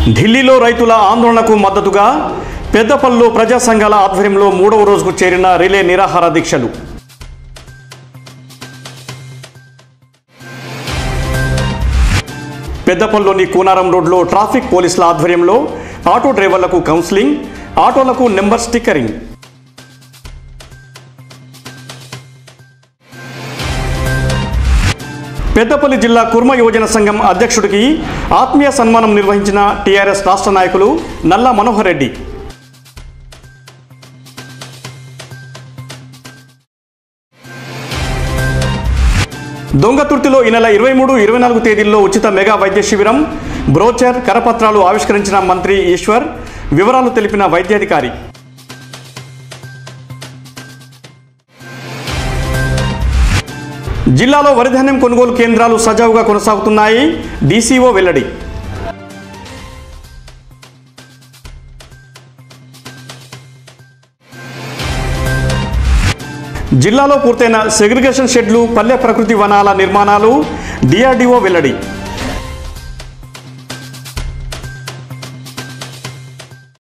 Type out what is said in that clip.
ఢిల్లీలో రైతుల ఆందోళనకు మద్దతుగా పెద్దపల్లిలో ప్రజా సంఘాల ఆధ్వర్యంలో మూడవ రోజుకు చేరిన రిలే నిరాహార దీక్షలు పెద్దపల్లిలోని కూనారం రోడ్లో ట్రాఫిక్ పోలీసుల ఆధ్వర్యంలో ఆటో డ్రైవర్లకు కౌన్సిలింగ్ ఆటోలకు నెంబర్ స్టిక్కరింగ్ పెద్దపల్లి జిల్లా కుర్మ యువజన సంఘం అధ్యక్షుడికి ఆత్మీయ సన్మానం నిర్వహించిన టీఆర్ఎస్ రాష్ట్ర నాయకులు నల్ల మనోహర్ రెడ్డి దొంగతుర్తిలో ఈ నెల ఇరవై మూడు ఇరవై నాలుగు తేదీల్లో ఉచిత మెగా వైద్య శిబిరం బ్రోచర్ కరపత్రాలు ఆవిష్కరించిన మంత్రి ఈశ్వర్ వివరాలు తెలిపిన వైద్యాధికారి జిల్లాలో వరిధాన్యం కొనుగోలు కేంద్రాలు సజావుగా కొనసాగుతున్నాయి డీసీఓ వెల్లడి జిల్లాలో పూర్తయిన సెగ్రిగేషన్ షెడ్లు పల్లె ప్రకృతి వనాల నిర్మాణాలు డిఆర్డీఓ వెల్లడి